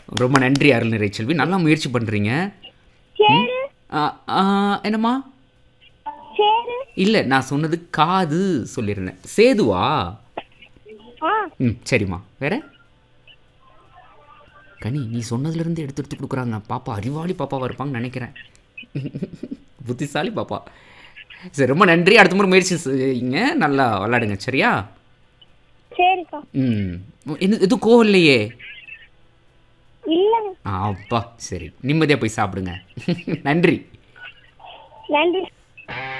ரொம்ப நன்றி அருள் நிறைச்செல்வி நல்லா முயற்சி பண்ணுறீங்க சேரு என்னம்மா சேரு இல்லை நான் சொன்னது காது சொல்லியிருந்தேன் சேதுவா ஆ ம் சரிம்மா வேற கனி நீ சொன்னதுலேருந்து எடுத்து எடுத்து கொடுக்குறாங்க பாப்பா அறிவாளி பாப்பாவாக இருப்பாங்கன்னு நினைக்கிறேன் புத்திசாலி பாப்பா சரி ரொம்ப நன்றி அடுத்த முறை முயற்சி செய்யுங்க நல்லா விளாடுங்க சரியா சரிக்கா ம் என்ன எதுவும் கோவம் இல்லையே இல்லைங்க ஆ, அப்பா சரி நிம்மதியாக போய் சாப்பிடுங்க நன்றி நன்றி